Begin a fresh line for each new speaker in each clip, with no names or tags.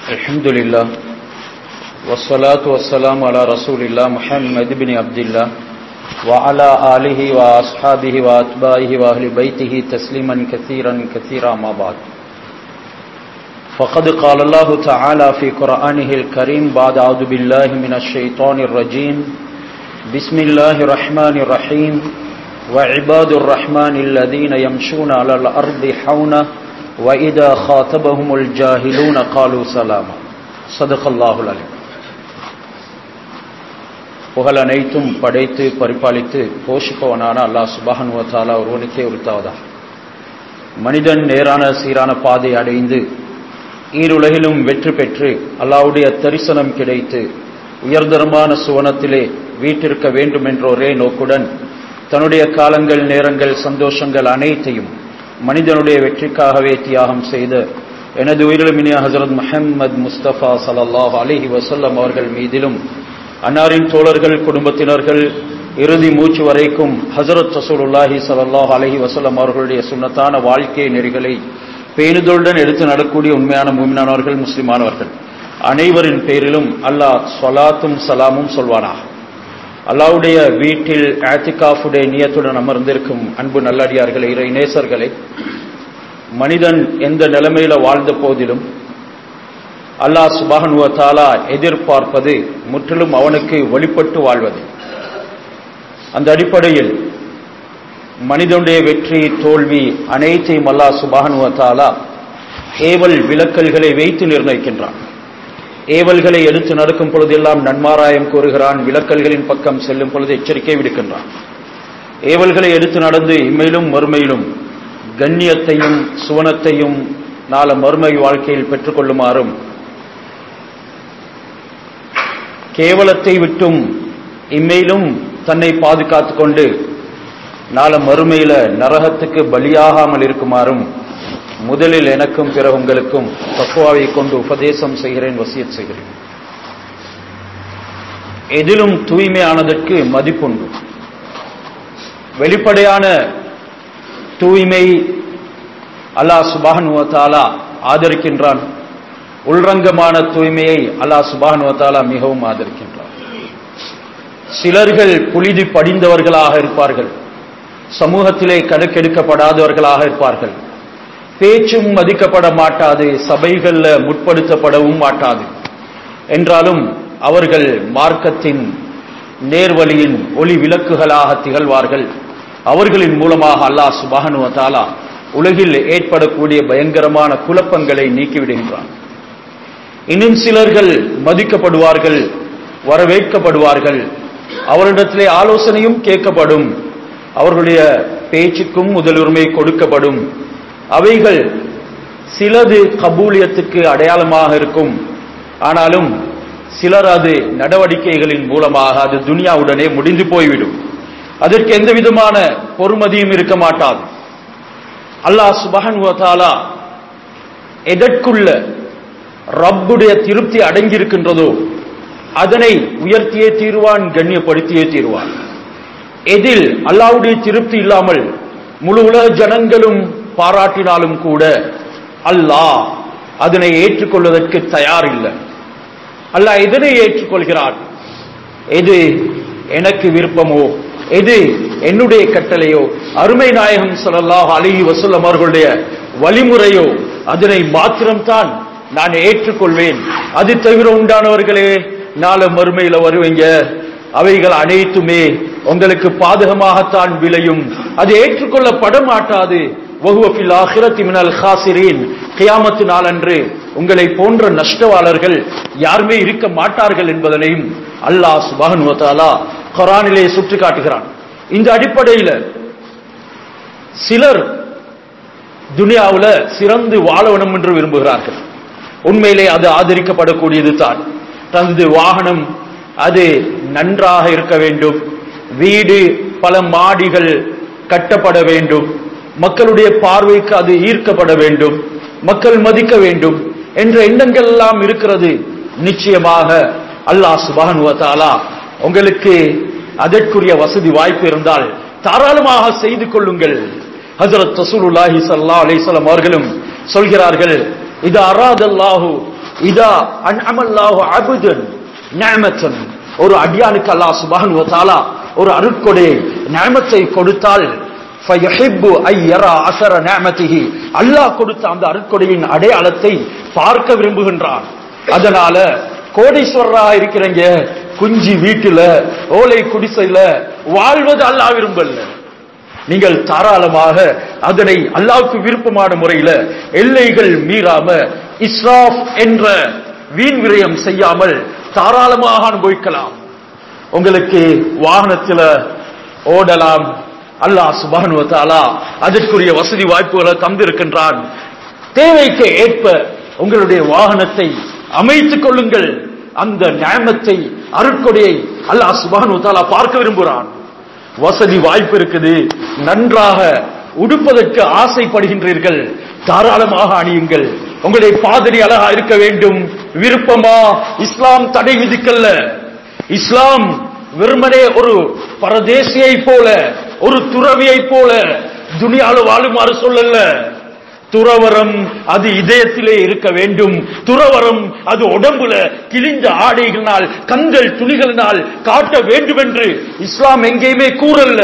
الحمد لله والصلاة والسلام على رسول الله محمد بن عبد الله وعلى آله وأصحابه وأتباعه وأهل بيته تسليما كثيرا كثيرا ما بعد فقد قال الله تعالى في قرآنه الكريم بعد أعوذ بالله من الشيطان الرجيم بسم الله الرحمن الرحيم وعباد الرحمن الذين يمشون على الأرض حونا وإذا خاطبهم الجاهلون قالوا سلاما صدق الله العليم புகழ் அனைத்தும் படைத்து பரிபாலித்து போஷிப்பவனான அல்லாஹ் சுபஹன் வத்தாலா ஒருவனுக்கே உரித்தாவதா மனிதன் நேரான சீரான பாதை அடைந்து ஈருலகிலும் வெற்றி பெற்று அல்லாவுடைய தரிசனம் கிடைத்து உயர்தரமான சுவனத்திலே வீட்டிருக்க வேண்டும் என்ற ஒரே நோக்குடன் தன்னுடைய காலங்கள் நேரங்கள் சந்தோஷங்கள் அனைத்தையும் மனிதனுடைய வெற்றிக்காகவே தியாகம் செய்த எனது உயிரிழமினிய ஹசரத் முஹம்மது முஸ்தபா சலல்லாஹ் அலிஹி வசல்லம் அவர்கள் மீதிலும் அன்னாரின் தோழர்கள் குடும்பத்தினர்கள் இறுதி மூச்சு வரைக்கும் ஹசரத் ரசூலுல்லாஹி சல்லாஹ் அலஹி வசல்லம் அவர்களுடைய சுண்ணத்தான வாழ்க்கை நெறிகளை பேணுதலுடன் எடுத்து நடக்கூடிய உண்மையான மூமினானவர்கள் முஸ்லிமானவர்கள் அனைவரின் பேரிலும் அல்லாஹ் சொலாத்தும் சலாமும் சொல்வானா அல்லாவுடைய வீட்டில் ஆத்திகாஃபுடைய நியத்துடன் அமர்ந்திருக்கும் அன்பு நல்லடியார்களே இறை நேசர்களே மனிதன் எந்த நிலைமையில வாழ்ந்த போதிலும் அல்லாஹ் சுபானுவ தாலா எதிர்பார்ப்பது முற்றிலும் அவனுக்கு வழிபட்டு வாழ்வது அந்த அடிப்படையில் மனிதனுடைய வெற்றி தோல்வி அனைத்தையும் அல்லாஹ் சுபானுவ தாலா ஏவல் விலக்கல்களை வைத்து நிர்ணயிக்கின்றான் ஏவல்களை எடுத்து நடக்கும் பொழுதெல்லாம் நன்மாராயம் கூறுகிறான் விலக்கல்களின் பக்கம் செல்லும் பொழுது எச்சரிக்கை விடுக்கின்றான் ஏவல்களை எடுத்து நடந்து இம்மையிலும் மறுமையிலும் கண்ணியத்தையும் சுவனத்தையும் நாள மறுமை வாழ்க்கையில் பெற்றுக்கொள்ளுமாறும் கேவலத்தை விட்டும் இம்மையிலும் தன்னை பாதுகாத்துக் கொண்டு நாள மறுமையில நரகத்துக்கு பலியாகாமல் இருக்குமாறும் முதலில் எனக்கும் பிறகு உங்களுக்கும் தக்குவாவை கொண்டு உபதேசம் செய்கிறேன் வசியத் செய்கிறேன் எதிலும் தூய்மையானதற்கு மதிப்புண்டு வெளிப்படையான தூய்மை அல்லாஹ் சுபானுவத்தாலா ஆதரிக்கின்றான் உள்ரங்கமான தூய்மையை அல்லாஹ் சுபானுவத்தாலா மிகவும் ஆதரிக்கின்றான் சிலர்கள் புலிதி படிந்தவர்களாக இருப்பார்கள் சமூகத்திலே கணக்கெடுக்கப்படாதவர்களாக இருப்பார்கள் பேச்சும் மதிக்கப்பட மாட்டாது சபைகள்ல முற்படுத்தப்படவும் மாட்டாது என்றாலும் அவர்கள் மார்க்கத்தின் நேர்வழியின் ஒளி விளக்குகளாக திகழ்வார்கள் அவர்களின் மூலமாக அல்லாஹ் சுபானுவத்தாலா உலகில் ஏற்படக்கூடிய பயங்கரமான குழப்பங்களை நீக்கிவிடுகின்றான் இன்னும் சிலர்கள் மதிக்கப்படுவார்கள் வரவேற்கப்படுவார்கள் அவரிடத்திலே ஆலோசனையும் கேட்கப்படும் அவர்களுடைய பேச்சுக்கும் முதலுரிமை கொடுக்கப்படும் அவைகள் சிலது கபூலியத்துக்கு அடையாளமாக இருக்கும் ஆனாலும் சிலர் அது நடவடிக்கைகளின் மூலமாக அது துனியாவுடனே முடிந்து போய்விடும் அதற்கு எந்த விதமான பொறுமதியும் இருக்க மாட்டாது அல்லாஹ் சுபஹன் வதாலா எதற்குள்ள ரப்புடைய திருப்தி அடங்கியிருக்கின்றதோ அதனை உயர்த்தியே தீர்வான் கண்ணியப்படுத்தியே தீர்வான் எதில் அல்லாவுடைய திருப்தி இல்லாமல் முழு உலக ஜனங்களும் பாராட்டினாலும் கூட அல்லாஹ் அதனை ஏற்றுக்கொள்வதற்கு தயார் இல்லை அல்லாஹ் எதனை ஏற்றுக்கொள்கிறான் எது எனக்கு விருப்பமோ எது என்னுடைய கட்டளையோ அருமை நாயகம் சொல்லல்லாஹ் அலி வசல்லம் அவர்களுடைய வழிமுறையோ அதனை மாத்திரம்தான் நான் ஏற்றுக்கொள்வேன் அது தவிர உண்டானவர்களே நாள மறுமையில வருவீங்க அவைகள் அனைத்துமே உங்களுக்கு பாதகமாகத்தான் விளையும் அது ஏற்றுக்கொள்ளப்பட மாட்டாது வகுவபில் ஆகிரத்தி மினல் ஹாசிரீன் கியாமத்து நாளன்று உங்களை போன்ற நஷ்டவாளர்கள் யாருமே இருக்க மாட்டார்கள் என்பதனையும் அல்லாஹ் சுபஹன் வத்தாலா குரானிலே சுட்டி காட்டுகிறான் இந்த அடிப்படையில் சிலர் துனியாவில் சிறந்து வாழவனம் என்று விரும்புகிறார்கள் உண்மையிலே அது ஆதரிக்கப்படக்கூடியது தான் தனது வாகனம் அது நன்றாக இருக்க வேண்டும் வீடு பல மாடிகள் கட்டப்பட வேண்டும் மக்களுடைய பார்வைக்கு அது ஈர்க்கப்பட வேண்டும் மக்கள் மதிக்க வேண்டும் என்ற எண்ணங்கள் எல்லாம் இருக்கிறது நிச்சயமாக அல்லாஹ் சுபானுவத்தாலா உங்களுக்கு அதற்குரிய வசதி வாய்ப்பு இருந்தால் தாராளமாக செய்து கொள்ளுங்கள் ஹசரத் ரசூலுல்லாஹி ஸல்லல்லாஹு அலைஹி வஸல்லம் அவர்களும் சொல்கிறார்கள் இது அராதல்லாஹு இதா அன்அமல்லாஹு அபுதன் நிஅமத்தன் ஒரு அடியானுக்கு அல்லாஹ் சுப்ஹானஹு வ தஆலா ஒரு அருட்கொடை நிஅமத்தை கொடுத்தால் ஃபயஹிப்பு ஐ யரா அஸர நிஅமத்திஹி அல்லாஹ் கொடுத்த அந்த அருட்கொடையின் அடையாளத்தை பார்க்க விரும்புகின்றான் அதனால கோடீஸ்வரரா இருக்கிறீங்க குஞ்சி வீட்டுல ஓலை குடிசையில வாழ்வது அல்லாஹ் விரும்பல நீங்கள் தாராளமாக அதனை அல்லாவுக்கு விருப்பமான முறையில எல்லைகள் மீறாம இஸ்ராஃப் என்ற வீண் விரயம் செய்யாமல் தாராளமாக அனுபவிக்கலாம் உங்களுக்கு வாகனத்துல ஓடலாம் அல்லாஹ் சுபானு தாலா அதற்குரிய வசதி வாய்ப்புகளை தந்திருக்கின்றான் தேவைக்கு ஏற்ப உங்களுடைய வாகனத்தை அமைத்துக் கொள்ளுங்கள் அந்த நியாமத்தை அருட்கொடையை அல்லாஹ் சுபானு தாலா பார்க்க விரும்புகிறான் வசதி வாய்ப்பு இருக்குது நன்றாக உடுப்பதற்கு ஆசைப்படுகின்றீர்கள் தாராளமாக அணியுங்கள் உங்களுடைய பாதரி அழகா இருக்க வேண்டும் விருப்பமா இஸ்லாம் தடை விதிக்கல்ல இஸ்லாம் வெறுமனே ஒரு பரதேசியை போல ஒரு துறவியை போல துனியால வாழுமாறு சொல்லல துறவரம் அது இதயத்திலே இருக்க வேண்டும் துறவரம் அது உடம்புல கிழிந்த ஆடைகளினால் கந்தல் துணிகளினால் காட்ட வேண்டும் என்று இஸ்லாம் எங்கேயுமே கூறல்ல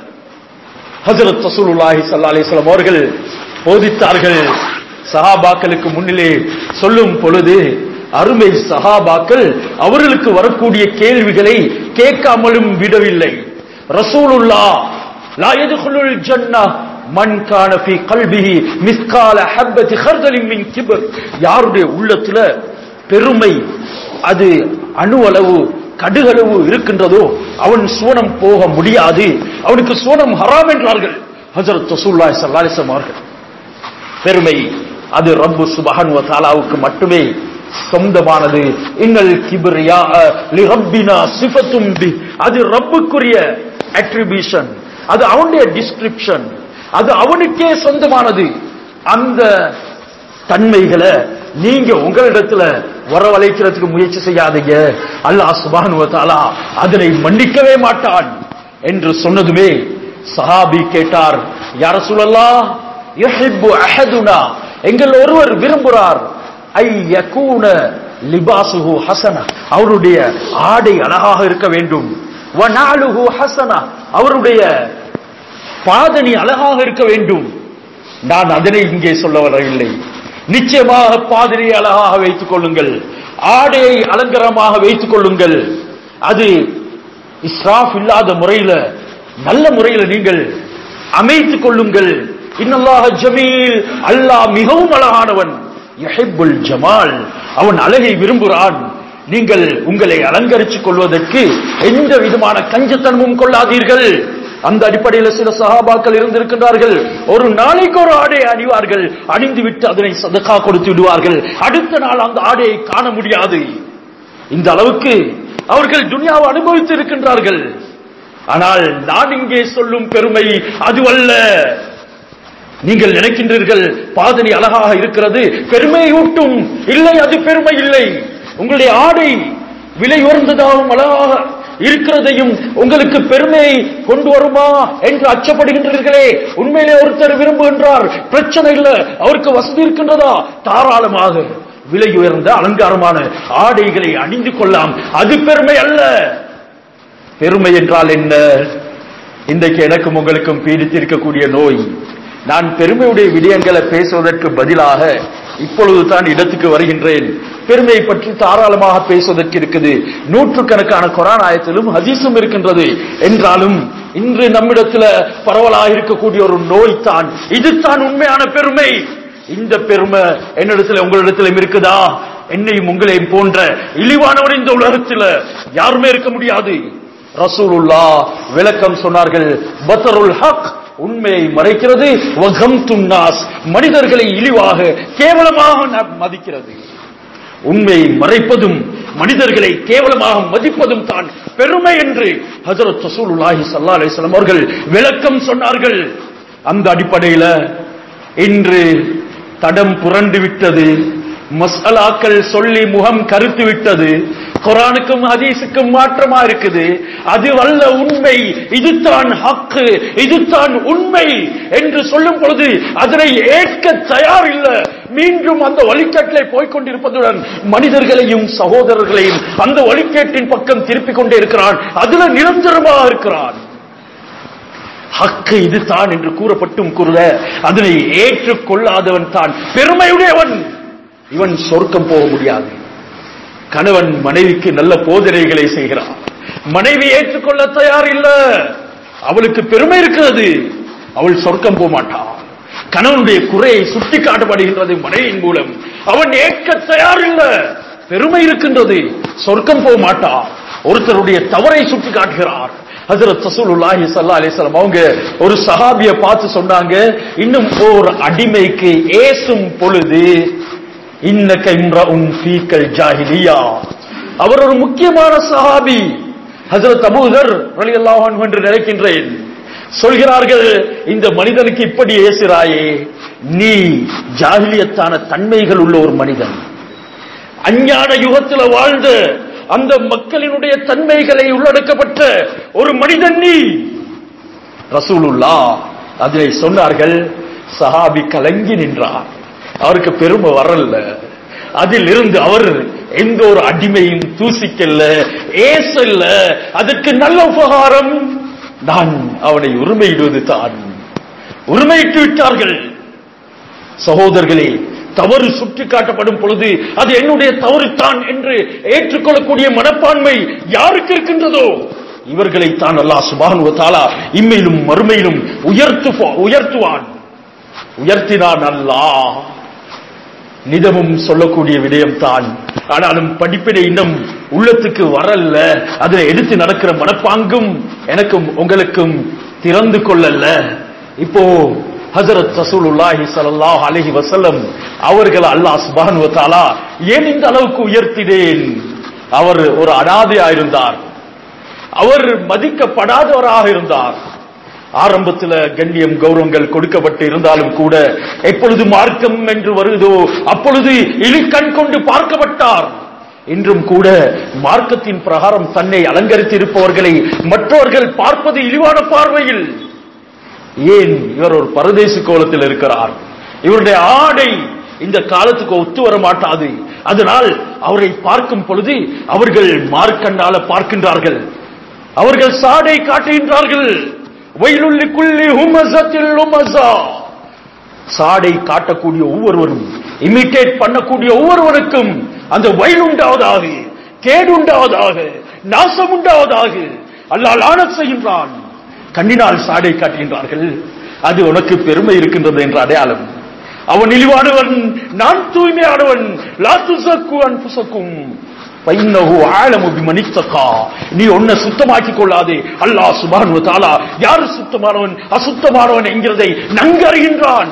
ஹசரத் ரசூலுல்லாஹி ஸல்லல்லாஹு அலைஹி வஸல்லம் அவர்கள் போதித்தார்கள் சஹாபாக்களுக்கு முன்னிலே சொல்லும் பொழுது அருமை சஹாபாக்கள் அவர்களுக்கு வரக்கூடிய கேள்விகளை கேட்காமலும் விடவில்லை ரசூலுல்லா லா யதுகுலுல் ஜன்னah மன் கான ஃபீ கல்பிஹி மிஸ்கால ஹப்பதி ஹர்தலின் மின் கிபர் யாருடைய உள்ளத்துல பெருமை அது அணுவளவு கடுகளவு இருக்கின்றதோ அவன் சுவனம் போக முடியாது அவனுக்கு சுவனம் ஹராம் என்றார்கள் ஹஜரத் ரசூலுல்லாஹி ஸல்லல்லாஹு அலைஹி வஸல்லம் அவர்கள் பெருமை அது ரப்பு சுபஹான் வ தஆலாவுக்கு மட்டுமே சொந்தமானது இன்னல் கிப்ரியா லி ரப்பினா சிஃபத்தும் பி அது ரப்புக்குரிய அட்ரிபியூஷன் அது அவனுடைய டிஸ்கிரிப்ஷன் அது அவனுக்கே சொந்தமானது அந்த தன்மைகளை நீங்க உங்களிடத்துல வரவழைக்கிறதுக்கு முயற்சி செய்யாதீங்க அல்லாஹ் சுபானு தாலா அதனை மன்னிக்கவே மாட்டான் என்று சொன்னதுமே சஹாபி கேட்டார் யார சொல்லலா யுஹிப்பு அஹதுனா எங்கள் ஒருவர் விரும்புகிறார் ஐ யகூன லிபாசுஹு ஹசனா அவருடைய ஆடை அழகாக இருக்க வேண்டும் வனாலுஹு ஹசனா அவருடைய பாதணி அழகாக இருக்க வேண்டும் நான் அதனை இங்கே சொல்ல வரவில்லை நிச்சயமாக பாதிரியை அழகாக வைத்துக் கொள்ளுங்கள் ஆடையை அலங்கரமாக வைத்துக் கொள்ளுங்கள் அது இஸ்ராஃப் இல்லாத முறையில நல்ல முறையில நீங்கள் அமைத்துக் கொள்ளுங்கள் இன்னல்லாஹ ஜமீல் அல்லாஹ் மிகவும் அழகானவன் யஹிப்புல் ஜமால் அவன் அழகை விரும்புகிறான் நீங்கள் உங்களை அலங்கரித்துக் கொள்வதற்கு எந்த விதமான கஞ்சத்தனமும் கொள்ளாதீர்கள் அந்த அடிப்படையில் சில சகாபாக்கள் இருந்திருக்கின்றார்கள் ஒரு நாளைக்கு ஒரு ஆடையை அணிவார்கள் அணிந்து விட்டு அதனை சதக்கா கொடுத்து விடுவார்கள் அடுத்த நாள் அந்த ஆடையை காண முடியாது இந்த அளவுக்கு அவர்கள் துனியாவை அனுபவித்து இருக்கின்றார்கள் ஆனால் நான் இங்கே சொல்லும் பெருமை அதுவல்ல நீங்கள் நினைக்கின்றீர்கள் பாதணி அழகாக இருக்கிறது பெருமை ஊட்டும் இல்லை அது பெருமை இல்லை உங்களுடைய ஆடை விலை உயர்ந்ததாகவும் அழகாக இருக்கிறதையும் உங்களுக்கு பெருமையை கொண்டு வருமா என்று அச்சப்படுகின்றீர்களே உண்மையிலே ஒருத்தர் விரும்புகின்றார் பிரச்சனை இல்ல அவருக்கு வசதி இருக்கின்றதா தாராளமாக விலை உயர்ந்த அலங்காரமான ஆடைகளை அணிந்து கொள்ளலாம் அது பெருமை அல்ல பெருமை என்றால் என்ன இன்றைக்கு எனக்கும் உங்களுக்கும் பீடித்திருக்கக்கூடிய நோய் நான் பெருமையுடைய விடயங்களை பேசுவதற்கு பதிலாக இப்பொழுது தான் இடத்துக்கு வருகின்றேன் பெருமையை பற்றி தாராளமாக பேசுவதற்கு இருக்குது நூற்றுக்கணக்கான கொரான் ஆயத்திலும் ஹதீஸும் இருக்கின்றது என்றாலும் இன்று நம்மிடத்துல பரவலாக இருக்கக்கூடிய ஒரு நோய் தான் இதுதான் உண்மையான பெருமை இந்த பெருமை என்னிடத்துல உங்களிடத்திலும் இருக்குதா என்னையும் உங்களையும் போன்ற இழிவானவன் இந்த உலகத்துல யாருமே இருக்க முடியாது ரசூலுல்லா விளக்கம் சொன்னார்கள் பத்தருல் ஹக் உண்மையை மறைக்கிறது வகம்துன் நாஸ் மனிதர்களை இழிவாக கேவலமாக ந- மதிக்கிறது உண்மையை மறைப்பதும் மனிதர்களை கேவலமாக மதிப்பதும் தான் பெருமை என்று ஹஜரத் ரசூலுல்லாஹி ஸல்லல்லாஹு அலைஹி வஸல்லம் அவர்கள் விளக்கம் சொன்னார்கள் அந்த அடிப்படையில இன்று தடம் புரண்டு விட்டது மசாலாக்கள் சொல்லி முகம் கருத்து விட்டது குரானுக்கும் ஹதீஸுக்கும் மாற்றமா இருக்குது அது வல்ல உண்மை இதுதான் ஹக்கு இதுதான் உண்மை என்று சொல்லும் பொழுது அதனை ஏற்க தயார் இல்ல மீண்டும் அந்த வழிகேட்டிலே போய்கொண்டிருப்பதுடன் மனிதர்களையும் சகோதரர்களையும் அந்த வழிகேட்டின் பக்கம் திருப்பிக் கொண்டே இருக்கிறான் அதுல நிரந்தரமாக இருக்கிறான் ஹக்கு இதுதான் என்று கூறப்பட்டும் கூட அதனை ஏற்றுக்கொள்ளாதவன் தான் பெருமையுடையவன் இவன் சொர்க்கம் போக முடியாது கணவன் மனைவிக்கு நல்ல போதனைகளை செய்கிறான் மனைவி ஏற்றுக்கொள்ள தயார் இல்ல அவளுக்கு பெருமை இருக்கிறது அவள் சொர்க்கம் போக மாட்டாள் கணவனுடைய குறையை சுட்டி காட்டப்படுகின்றது மனைவியின் மூலம் அவன் ஏற்க தயார் இல்ல பெருமை இருக்கின்றது சொர்க்கம் போக மாட்டான் ஒருத்தருடைய தவறை சுட்டி காட்டுகிறார் ஹஜரத் ரசூலுல்லாஹி ஸல்லல்லாஹு அலைஹி வஸல்லம் அவங்க ஒரு சஹாபிய பார்த்து சொன்னாங்க இன்னும் ஒரு அடிமைக்கு ஏசும் பொழுது இன்னக இம்ரஉன் ஃபீக்கல் ஜாஹிலியா அவர் ஒரு முக்கியமான சஹாபி ஹஜரத் அபூதர் ரலியல்லாஹு அன்ஹு என்று நினைக்கின்றேன் சொல்கிறார்கள் இந்த மனிதனுக்கு இப்படி ஏசுறாயே நீ ஜாகிலியத்தான தன்மைகள் உள்ள ஒரு மனிதன் அஞ்ஞான யுகத்தில் வாழ்ந்த அந்த மக்களினுடைய தன்மைகளை உள்ளடக்கப்பட்ட ஒரு மனிதன் நீ ரசூலுல்லா அதை சொன்னார்கள் சஹாபி கலங்கி நின்றார் அவருக்கு பெருமை வரல அதில் இருந்து அவர் எந்த ஒரு அடிமையும் தூசிக்கல்ல ஏசல்ல அதற்கு நல்ல உபகாரம் நான் அவனை உரிமையிடுவது தான் உரிமையிட்டு விட்டார்கள் சகோதரர்களே தவறு சுட்டி காட்டப்படும் பொழுது அது என்னுடைய தவறுத்தான் என்று ஏற்றுக்கொள்ளக்கூடிய மனப்பான்மை யாருக்கு இருக்கின்றதோ இவர்களை தான் அல்லாஹ் சுபானு தாலா இம்மையிலும் மறுமையிலும் உயர்த்து உயர்த்துவான் உயர்த்தினான் அல்லாஹ் நிதமும் சொல்லக்கூடிய விடயம்தான் ஆனாலும் படிப்பினை இன்னும் உள்ளத்துக்கு வரல அதில் எடுத்து நடக்கிற மனப்பாங்கும் எனக்கும் உங்களுக்கும் திறந்து கொள்ளல இப்போ ஹசரத் ரசூலுல்லாஹி ஸல்லல்லாஹு அலைஹி வஸல்லம் அவர்கள் அல்லாஹ் சுப்ஹானஹு வ தஆலா ஏன் இந்த அளவுக்கு உயர்த்தினேன் அவர் ஒரு அனாதையா இருந்தார் அவர் மதிக்கப்படாதவராக இருந்தார் ஆரம்பத்தில் கண்ணியம் கௌரவங்கள் கொடுக்கப்பட்டு இருந்தாலும் கூட எப்பொழுது மார்க்கம் என்று வருதோ அப்பொழுது இழிக்கண் கொண்டு பார்க்கப்பட்டார் இன்றும் கூட மார்க்கத்தின் பிரகாரம் தன்னை அலங்கரித்து இருப்பவர்களை மற்றவர்கள் பார்ப்பது இழிவான பார்வையில் ஏன் இவர் ஒரு பரதேசி கோலத்தில் இருக்கிறார் இவருடைய ஆடை இந்த காலத்துக்கு ஒத்து வர மாட்டாது அதனால் அவரை பார்க்கும் பொழுது அவர்கள் மார்க்கண்டால பார்க்கின்றார்கள் அவர்கள் சாடை காட்டுகின்றார்கள் வயலுள்ளி குள்ளி ஹுமசத்தில் உமசா சாடை காட்டக்கூடிய ஒவ்வொருவரும் இமிட்டேட் பண்ணக்கூடிய ஒவ்வொருவருக்கும் அந்த வயல் உண்டாவதாக கேடு உண்டாவதாக நாசம் உண்டாவதாக அல்லாஹ் லானத் செய்கின்றான் கண்ணினால் சாடை காட்டுகின்றார்கள் அது உனக்கு பெருமை இருக்கின்றது என்ற அடையாளம் அவன் இழிவானவன் நான் தூய்மையானவன் லா துசக்கு அன்புசக்கும் பைன்னஹு ஆலமு பிமனித்தகா நீ ஒன்ன சுத்தமாக்கிக் கொள்ளாதே அல்லாஹ் சுப்ஹானஹு வ தஆலா யார் சுத்தமானவன் அசுத்தமானவன் என்கிறதை நன்கறிகின்றான்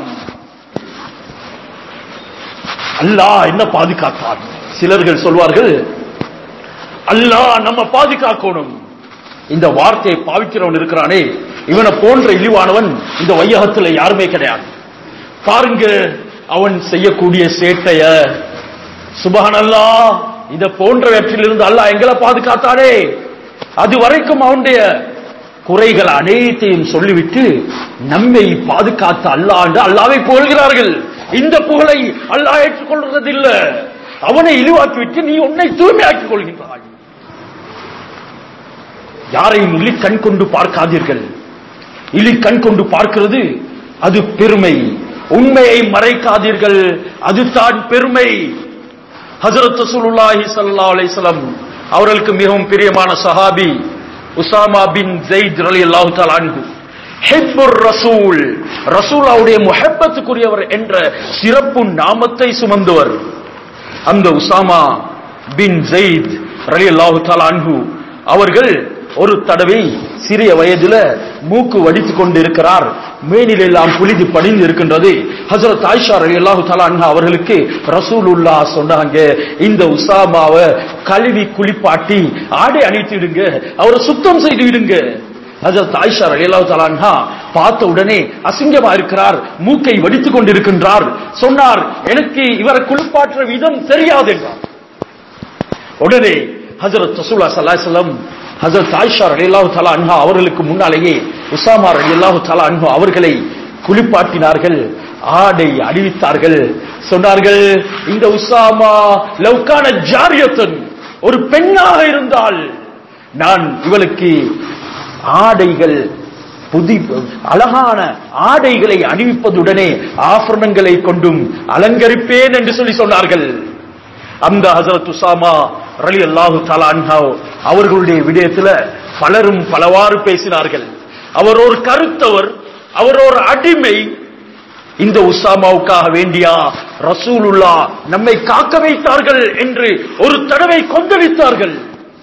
அல்லாஹ் என்ன பாதுகாத்தான் சிலர்கள் சொல்வார்கள் அல்லாஹ் நம்ம பாதுகாக்கணும் இந்த வார்த்தையை பாவிக்கிறவன் இருக்கிறானே இவனை போன்ற இழிவானவன் இந்த வையகத்தில் யாருமே கிடையாது பாருங்க அவன் செய்யக்கூடிய சேட்டைய சுபஹானல்லா இத போன்றவற்றிலிருந்து அல்லாஹ் எங்களை பாதுகாத்தானே அது வரைக்கும் அவனுடைய குறைகள் அனைத்தையும் சொல்லிவிட்டு நம்மை பாதுகாத்த அல்லாஹ் என்று அல்லாவை புகழ்கிறார்கள் இந்த புகழை அல்லாஹ் ஏற்றுக்கொள்றது இல்ல அவனை இழிவாக்கிவிட்டு நீ உன்னை தூய்மையாக்கிக் கொள்கின்றாய் யாரையும் இலி கண் கொண்டு பார்க்காதீர்கள் இலி கண் கொண்டு பார்க்கிறது அது பெருமை உண்மையை மறைக்காதீர்கள் அதுதான் பெருமை ஹசரத் ரசூலுல்லாஹி ஸல்லல்லாஹு அலைஹி வஸல்லம் அவர்களுக்கு மிகவும் பிரியமான சஹாபி உசாமா பின் ஜெயித் ரலியல்லாஹு தஆலா அன்ஹு ஹிப்புர் ரசூல் ரசூலாவுடைய முஹப்பத்துக்குரியவர் என்ற சிறப்பு நாமத்தை சுமந்தவர் அந்த உசாமா பின் ஜெயித் ரலியல்லாஹு தஆலா அன்ஹு அவர்கள் ஒரு தடவை சிறிய வயதுல மூக்கு வடித்துக் கொண்டு இருக்கிறார் மேனில் எல்லாம் புலிது படிந்து இருக்கின்றது ஹசரத் ஆயிஷா ரலியல்லாஹு தஆலா அன்ஹா அவர்களுக்கு ரசூலுல்லா சொன்னாங்க இந்த உசாமாவை கழுவி குளிப்பாட்டி ஆடை அணித்திடுங்க அவரை சுத்தம் செய்து விடுங்க ஹஜரத் ஆயிஷா ரலியல்லாஹு தஆலா அன்ஹா பார்த்த உடனே அசிங்கமா இருக்கிறார் மூக்கை வடித்துக் கொண்டிருக்கின்றார் சொன்னார் எனக்கு இவரை குளிப்பாற்ற விதம் தெரியாது என்றார் உடனே ஹஜரத் ரசூலா ஸல்லல்லாஹு அலைஹி வஸல்லம் ஹஜரத் ஆயிஷா ரலியல்லாஹு தஆலா அன்ஹா அவர்களுக்கு முன்னாலேயே உசாமா ரலியல்லாஹு தஆலா அன்ஹு அவர்களை குளிப்பாட்டினார்கள் ஆடை அணிவித்தார்கள் சொன்னார்கள் இந்த உசாமா லவ்கான ஜாரியத்தன் ஒரு பெண்ணாக இருந்தால் நான் இவளுக்கு ஆடைகள் புதி அழகான ஆடைகளை அணிவிப்பதுடனே ஆபரணங்களை கொண்டும் அலங்கரிப்பேன் என்று சொல்லி சொன்னார்கள் அந்த ஹசரத் உசாமா ரலி அல்லாஹு தலான்ஹா அவர்களுடைய விடயத்துல பலரும் பலவாறு பேசினார்கள் அவர் ஒரு கருத்தவர் அவர் ஒரு அடிமை இந்த உசாமாவுக்காக வேண்டியா ரசூலுல்லா நம்மை காக்க வைத்தார்கள் என்று ஒரு தடவை கொந்தளித்தார்கள்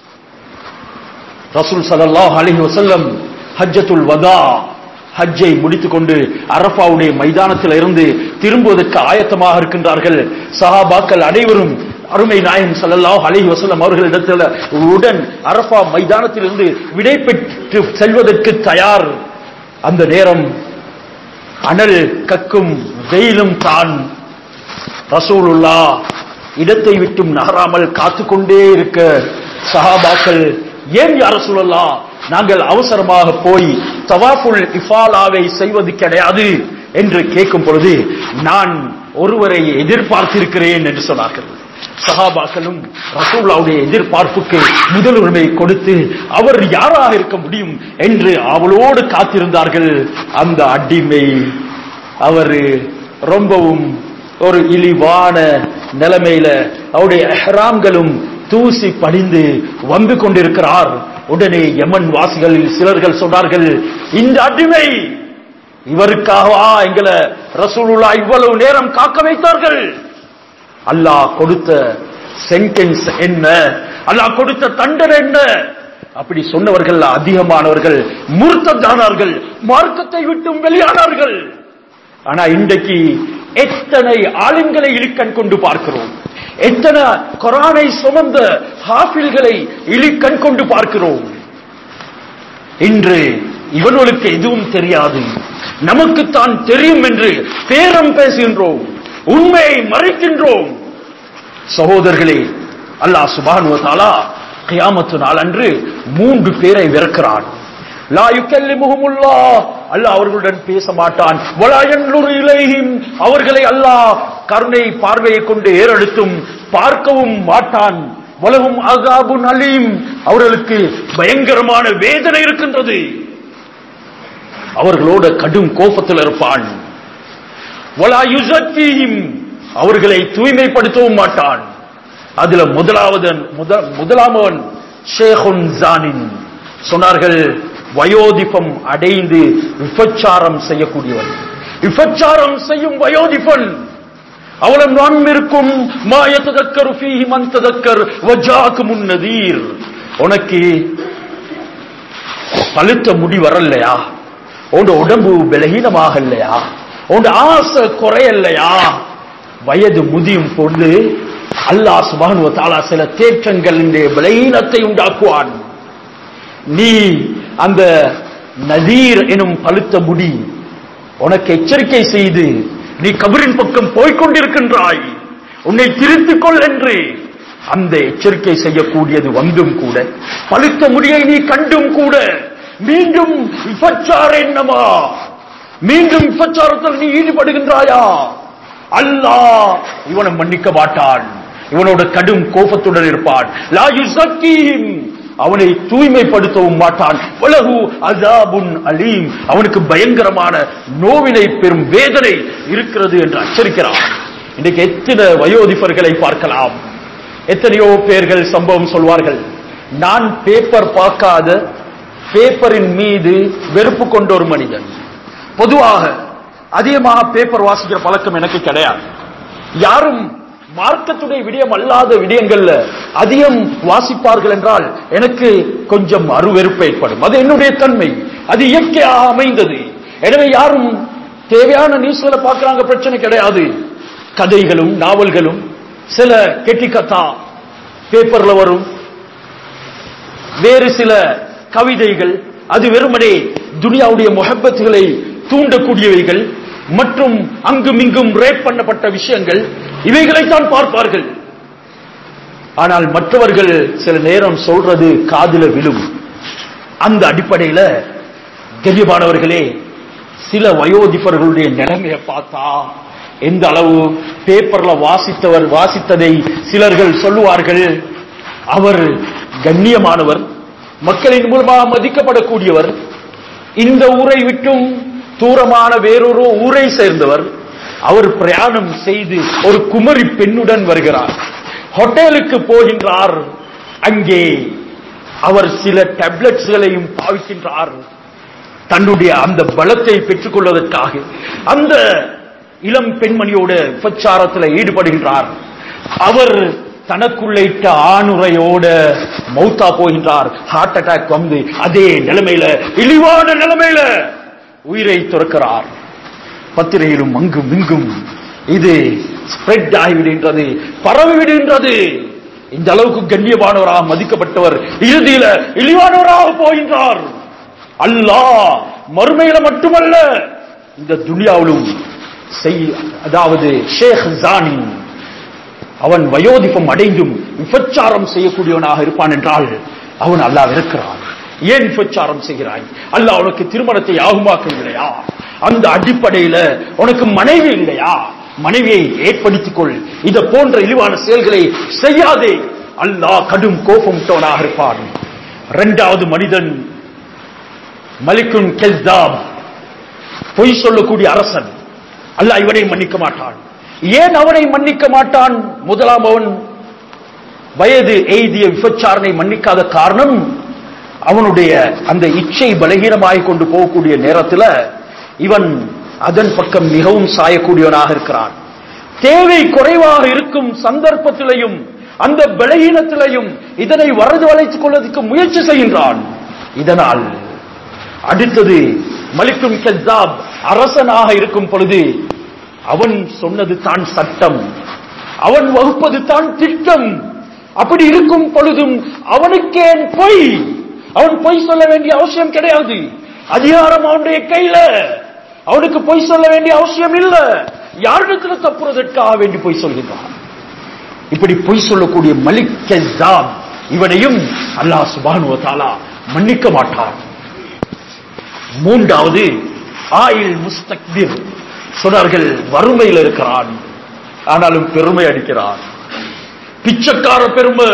ரசூல் ஸல்லல்லாஹு அலைஹி வஸல்லம் ஹஜ்ஜத்துல் வதா ஹஜ்ஜை முடித்துக் கொண்டு அரஃபாவுடைய மைதானத்தில் இருந்து திரும்புவதற்கு ஆயத்தமாக இருக்கின்றார்கள் சஹாபாக்கள் அனைவரும் அருமை நாயகம் ஸல்லல்லாஹு அலைஹி வஸல்லம் அவர்களிடத்தில் உடன் அரஃபா மைதானத்திலிருந்து விடை பெற்று செல்வதற்கு தயார் அந்த நேரம் அனல் கக்கும் வெயிலும் தான் ரசூலுல்லா இடத்தை விட்டும் நகராமல் காத்துக்கொண்டே இருக்க சஹாபாக்கள் ஏன் யார சொல்லலாம் நாங்கள் அவசரமாக போய் தவாஃபுல் இஃபாலாவை செய்வது கிடையாது என்று கேட்கும் பொழுது நான் ஒருவரை எதிர்பார்த்திருக்கிறேன் என்று சொன்னார்கள் சஹாபாக்களும் ரசூல்லாவுடைய எதிர்பார்ப்புக்கு முதலுரிமை கொடுத்து அவர் யாராக இருக்க முடியும் என்று அவளோடு காத்திருந்தார்கள் அந்த அடிமை அவர் ரொம்பவும் ஒரு இழிவான நிலைமையில அவருடைய எஹ்ராம்களும் தூசி படிந்து வந்து கொண்டிருக்கிறார் உடனே யமன் வாசிகளில் சிலர்கள் சொன்னார்கள் இந்த அடிமை இவருக்காகவா எங்களை ரசூலுல்லா இவ்வளவு நேரம் காக்க வைத்தார்கள் அல்லாஹ் கொடுத்த சென்டென்ஸ் என்ன அல்லாஹ் கொடுத்த தண்டனை என்ன அப்படி சொன்னவர்கள் அதிகமானவர்கள் மூர்த்ததானார்கள் மார்க்கத்தை விட்டும் வெளியானார்கள் ஆனா இன்றைக்கு எத்தனை ஆளுங்களை இழுக்கண் கொண்டு பார்க்கிறோம் எத்தனை கொரானை சுமந்த ஹாஃபில்களை இழுக்கண் கொண்டு பார்க்கிறோம் இன்று இவர்களுக்கு எதுவும் தெரியாது நமக்குத்தான் தெரியும் என்று பேரம் பேசுகின்றோம் உண்மையை மறைக்கின்றோம் சகோதரர்களே அல்லாஹ் சுபானுவ தாலா கியாமத்து நாள் அன்று மூன்று பேரை விறக்கிறான் லா யுக்கல்லிமுஹுமுல்லாஹ் அல்லாஹ் அவர்களுடன் பேச மாட்டான் வலா யன்லுரு இலைஹிம் அவர்களை அல்லாஹ் கருணை பார்வையை கொண்டு ஏறெடுத்தும் பார்க்கவும் மாட்டான் வலகும் அகாபுன் அலீம் அவர்களுக்கு பயங்கரமான வேதனை இருக்கின்றது அவர்களோட கடும் கோபத்தில் இருப்பான் வலா யுஸக்கீஹிம் அவர்களை தூய்மைப்படுத்தவும் மாட்டான் அதுல முதலாவது முத- முதலாமவன் ஷேகுன் ஜானின் சொன்னார்கள் வயோதிபம் அடைந்து விபச்சாரம் செய்யக்கூடியவன் விபச்சாரம் செய்யும் வயோதிபன் அவளம் நான் இருக்கும் மாயத்ததக்கர் ஃபீஹி மன் ததக்கர் வஜாக்கு முன்னதீர் உனக்கு பழுத்த முடி வரலையா உன் உடம்பு பலகீனமாக இல்லையா உன் ஆசை குறையலையா வயது முதியும் பொழுது அல்லாஹ் சுபானுவ தாலா சில தேற்றங்களின் பலகீனத்தை உண்டாக்குவான் நீ அந்த நதீர் எனும் பழுத்த முடி உனக்கு எச்சரிக்கை செய்து நீ கபரின் பக்கம் போய்க் கொண்டிருக்கின்றாய் உன்னை திருத்திக் கொள் என்று அந்த எச்சரிக்கை செய்யக்கூடியது வந்தும் கூட பழுத்த முடியை நீ கண்டும் கூட மீண்டும் விபச்சார எண்ணமா மீண்டும் விபச்சாரத்தில் நீ ஈடுபடுகின்றாயா அல்லாஹ் இவனை மன்னிக்க மாட்டான் இவனோட கடும் கோபத்துடன் இருப்பான் லா யுஸக்கீஹிம் அவனை தூய்மைப்படுத்தவும் மாட்டான் உலகு அசாபுன் அலீம் அவனுக்கு பயங்கரமான நோவினை பெறும் வேதனை இருக்கிறது என்று அச்சரிக்கிறான் இன்றைக்கு எத்தனை வயோதிபர்களை பார்க்கலாம் எத்தனையோ பேர்கள் சம்பவம் சொல்வார்கள் நான் பேப்பர் பார்க்காத பேப்பரின் மீது வெறுப்பு கொண்ட ஒரு மனிதன் பொதுவாக அதிகமாக பேப்பர் வாசிக்கிற பழக்கம் எனக்கு கிடையாது யாரும் மார்க்கத்துடைய விடயம் அல்லாத விடயங்கள்ல அதிகம் வாசிப்பார்கள் என்றால் எனக்கு கொஞ்சம் அருவெறுப்பு ஏற்படும் அது என்னுடைய தன்மை அது இயற்கையாக அமைந்தது எனவே யாரும் தேவையான நியூஸ்களை பார்க்கறாங்க பிரச்சனை கிடையாது கதைகளும் நாவல்களும் சில கெட்டி கத்தா பேப்பர்ல வரும் வேறு சில கவிதைகள் அது வெறுமனே துனியாவுடைய முகப்பத்துகளை தூண்டக்கூடியவைகள் மற்றும் அங்கும் இங்கும் ரேப் பண்ணப்பட்ட விஷயங்கள் இவைகளைத்தான் பார்ப்பார்கள் ஆனால் மற்றவர்கள் சில நேரம் சொல்றது காதுல விழும் அந்த அடிப்படையில கண்ணியமானவர்களே சில வயோதிபர்களுடைய நிலைமையை பார்த்தா எந்த அளவு பேப்பர்ல வாசித்தவர் வாசித்ததை சிலர்கள் சொல்லுவார்கள் அவர் கண்ணியமானவர் மக்களின் மூலமாக மதிக்கப்படக்கூடியவர் இந்த ஊரை விட்டும் தூரமான வேறொரு ஊரை சேர்ந்தவர் அவர் பிரயாணம் செய்து ஒரு குமரி பெண்ணுடன் வருகிறார் ஹோட்டலுக்கு போகின்றார் அங்கே அவர் சில டேப்லெட்ஸ்களையும் பாவிக்கின்றார் தன்னுடைய அந்த பலத்தை பெற்றுக் கொள்வதற்காக அந்த இளம் பெண்மணியோட உபச்சாரத்தில் ஈடுபடுகின்றார் அவர் தனக்குள்ள இட்ட ஆணுரையோட மௌத்தா போகின்றார் ஹார்ட் அட்டாக் வந்து அதே நிலைமையில இழிவான நிலைமையில உயிரை துறக்கிறார் பத்திரையிலும் அங்கும் இங்கும் இது ஸ்ப்ரெட் ஆகிவிடுகின்றது பரவி விடுகின்றது இந்த அளவுக்கு கண்ணியமானவராக மதிக்கப்பட்டவர் இறுதியில இழிவானவராக போகின்றார் அல்லாஹ் மறுமையில மட்டுமல்ல இந்த துனியாவிலும் செய் அதாவது ஷேக் ஜானி அவன் வயோதிபம் அடைந்தும் விபச்சாரம் செய்யக்கூடியவனாக இருப்பான் என்றால் அவன் அல்லாஹ் இருக்கிறான் ஏன் விபச்சாரம் செய்கிறாய் அல்லாஹ் உனக்கு திருமணத்தை ஆகுமாக்கவில்லையா அந்த அடிப்படையில உனக்கு மனைவி இல்லையா மனைவியை ஏற்படுத்திக் கொள் இத போன்ற இழிவான செயல்களை செய்யாதே அல்லாஹ் கடும் கோபமிட்டவனாக இருப்பான் இரண்டாவது மனிதன் மலிக்குன் கெஸ்தாப் பொய் சொல்லக்கூடிய அரசன் அல்லாஹ் இவனை மன்னிக்க மாட்டான் ஏன் அவனை மன்னிக்க மாட்டான் முதலாம் அவன் வயது எய்திய விபச்சாரனை மன்னிக்காத காரணம் அவனுடைய அந்த இச்சை பலகீனமாகிக் கொண்டு போகக்கூடிய நேரத்தில் இவன் அதன் பக்கம் மிகவும் சாயக்கூடியவனாக இருக்கிறான் தேவை குறைவாக இருக்கும் சந்தர்ப்பத்திலையும் அந்த பலகீனத்திலையும் இதனை வரது வளைத்துக் கொள்வதற்கு முயற்சி செய்கின்றான் இதனால் அடுத்தது மலிக்கும் கெஸ்தாப் அரசனாக இருக்கும் பொழுது அவன் சொன்னது தான் சட்டம் அவன் வகுப்பது தான் திட்டம் அப்படி இருக்கும் பொழுதும் அவனுக்கே பொய் அவன் பொய் சொல்ல வேண்டிய அவசியம் கிடையாது அதிகாரம் அவனுடைய கையில அவனுக்கு பொய் சொல்ல வேண்டிய அவசியம் இல்ல யாரிடத்துல தப்புறதற்காக வேண்டி பொய் சொல்கின்றான் இப்படி பொய் சொல்லக்கூடிய மலிக் கெஸ்தாப் இவனையும் அல்லாஹ் சுபானுவ தாலா மன்னிக்க மாட்டான் மூன்றாவது ஆயில் முஸ்தக்பிர் சொன்னார்கள் வறுமையில் இருக்கிறான் ஆனாலும் பெருமை அடிக்கிறான் பிச்சைக்கார பெருமை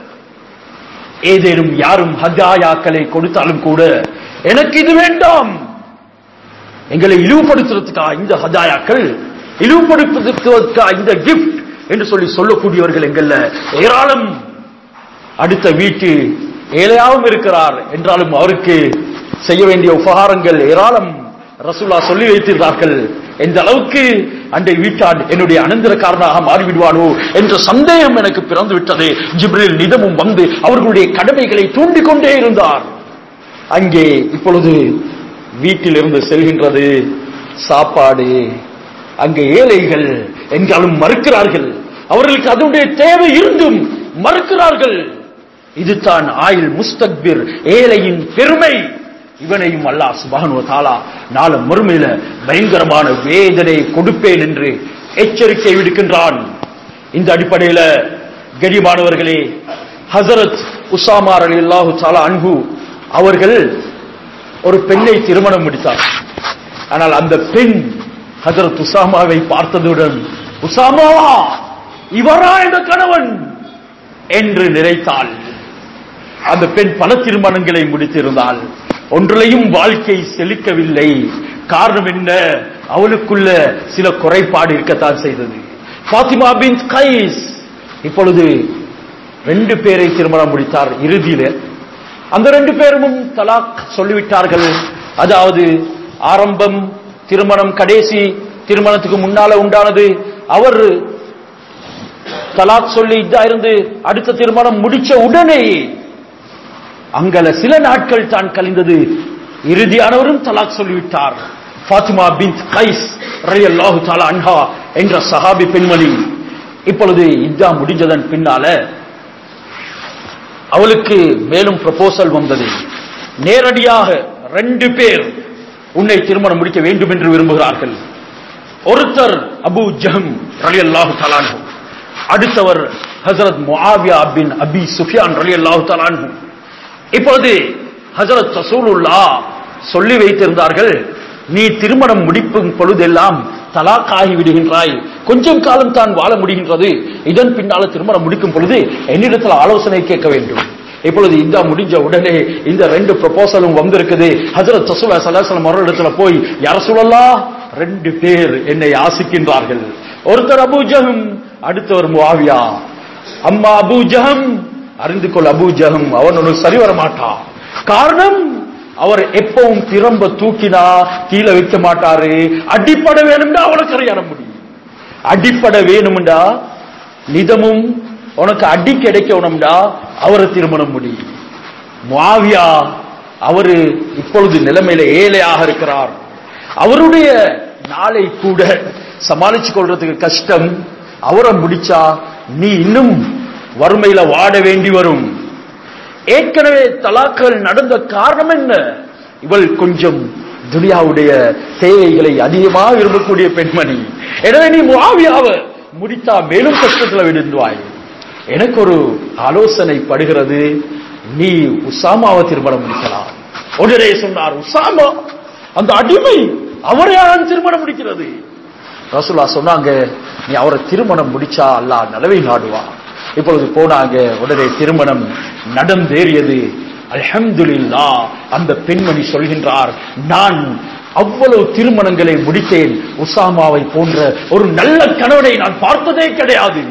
ஏதேனும் யாரும் ஹஜாயாக்களை கொடுத்தாலும் கூட எனக்கு இது வேண்டாம் எங்களை இழிவுபடுத்துறதுக்கா இந்த ஹஜாயாக்கள் இழிவுபடுத்துவதற்கா இந்த கிஃப்ட் என்று சொல்லி சொல்லக்கூடியவர்கள் எங்கள்ல ஏராளம் அடுத்த வீட்டு ஏழையாவும் இருக்கிறார் என்றாலும் அவருக்கு செய்ய வேண்டிய உபகாரங்கள் ஏராளம் ரசூலா சொல்லி வைத்திருந்தார்கள் எந்த அளவுக்கு அண்டை வீட்டான் என்னுடைய அனந்தரக்காரனாக மாறிவிடுவானோ என்ற சந்தேகம் எனக்கு பிறந்து விட்டது ஜிப்ரில் நிதமும் வந்து அவர்களுடைய கடமைகளை தூண்டிக் கொண்டே இருந்தார் அங்கே இப்பொழுது வீட்டிலிருந்து செல்கின்றது சாப்பாடு அங்கே ஏழைகள் என்றாலும் மறுக்கிறார்கள் அவர்களுக்கு அதனுடைய தேவை இருந்தும் மறுக்கிறார்கள் இதுதான் ஆயில் முஸ்தக்பிர் ஏழையின் பெருமை இவனையும் அல்லாஹ் சுபானு தாலா நாள மறுமையில பயங்கரமான வேதனை கொடுப்பேன் என்று எச்சரிக்கை விடுக்கின்றான் இந்த அடிப்படையில கரிமானவர்களே ஹசரத் உசாமார் அலி அல்லாஹு தாலா அன்பு அவர்கள் ஒரு பெண்ணை திருமணம் முடித்தார் ஆனால் அந்த பெண் ஹசரத் உசாமாவை பார்த்ததுடன் உசாமாவா இவரா இந்த கணவன் என்று நினைத்தாள் அந்த பெண் பல திருமணங்களை முடித்திருந்தாள் ஒன்றிலையும் வாழ்க்கை செழிக்கவில்லை காரணம் என்ன அவளுக்குள்ள சில குறைபாடு இருக்கத்தான் செய்தது பாத்திமா பின் கைஸ் இப்பொழுது ரெண்டு பேரை திருமணம் முடித்தார் இறுதியில அந்த ரெண்டு பேரும் தலாக் சொல்லிவிட்டார்கள் அதாவது ஆரம்பம் திருமணம் கடைசி திருமணத்துக்கு முன்னால உண்டானது அவர் தலாக் சொல்லி இதா இருந்து அடுத்த திருமணம் முடிச்ச உடனே அங்கல சில நாட்கள் தான் கழிந்தது இறுதியானவரும் தலாக் சொல்லிவிட்டார் ஃபாத்திமா பின் கைஸ் ரலியல்லாஹு தஆலா அன்ஹா என்ற சஹாபி பெண்மணி இப்பொழுது இதா முடிஞ்சதன் பின்னால அவளுக்கு மேலும் ப்ரப்போசல் வந்தது நேரடியாக ரெண்டு பேர் உன்னை திருமணம் முடிக்க வேண்டும் என்று விரும்புகிறார்கள் ஒருத்தர் அபு ஜஹம் ரலியல்லாஹு தஆலா அன்ஹு அடுத்தவர் ஹஜரத் முஆவியா பின் அபி சுஃபியான் ரலியல்லாஹு தஆலா அன்ஹு இப்பொழுது ஹஜரத் ரசூலுல்லா சொல்லி வைத்திருந்தார்கள் நீ திருமணம் முடிக்கும் பொழுதெல்லாம் தலாக் ஆகி விடுகின்றாய் கொஞ்சம் காலம் தான் வாழ முடிகின்றது இதன் பின்னால திருமணம் முடிக்கும் பொழுது என்னிடத்தில் ஆலோசனை கேட்க வேண்டும் இப்பொழுது இந்த முடிஞ்ச உடனே இந்த ரெண்டு ப்ரொபோசலும் வந்திருக்குது ஹஜரத் ரசூலா சல்லாஹம் அவர்களிடத்துல போய் யார சொல்லலாம் ரெண்டு பேர் என்னை ஆசிக்கின்றார்கள் ஒருத்தர் அபூஜகம் அடுத்தவர் முவாவியா அம்மா அபூஜகம் அறிந்து கொள் அபூஜகம் அவன் ஒரு சரி வர மாட்டான் காரணம் அவர் எப்பவும் திரும்ப தூக்கினா கீழே வைக்க மாட்டாரு அடிப்பட வேணும்டா அவனை கரையாட முடியும் அடிப்பட வேணும்டா நிதமும் உனக்கு அடி கிடைக்கணும்டா அவரை திருமணம் முடியும் முவாவியா அவரு இப்பொழுது நிலைமையில ஏழையாக இருக்கிறார் அவருடைய நாளை கூட சமாளிச்சு கொள்றதுக்கு கஷ்டம் அவரை முடிச்சா நீ இன்னும் வறுமையில வாட வேண்டி வரும் ஏற்கனவே தலாக்கள் நடந்த காரணம் என்ன இவள் கொஞ்சம் துனியாவுடைய தேவைகளை அதிகமாக விரும்பக்கூடிய பெண்மணி எனவே நீ முவாவியாவ முடித்தா மேலும் கஷ்டத்துல விழுந்துவாய் எனக்கு ஒரு ஆலோசனை படுகிறது நீ உசாமாவை திருமணம் முடிக்கலாம் உடனே சொன்னார் உசாமா அந்த அடிமை அவரை யாரும் திருமணம் முடிக்கிறது ரசூலா சொன்னாங்க நீ அவரை திருமணம் முடிச்சா அல்லாஹ் நலவை நாடுவா இப்பொழுது போனாங்க உடனே திருமணம் நடந்தேறியது அல்ஹம்துலில்லா அந்த பெண்மணி சொல்கின்றார் நான் அவ்வளவு திருமணங்களை முடித்தேன் உசாமாவை போன்ற ஒரு நல்ல கணவனை நான் பார்த்ததே கிடையாது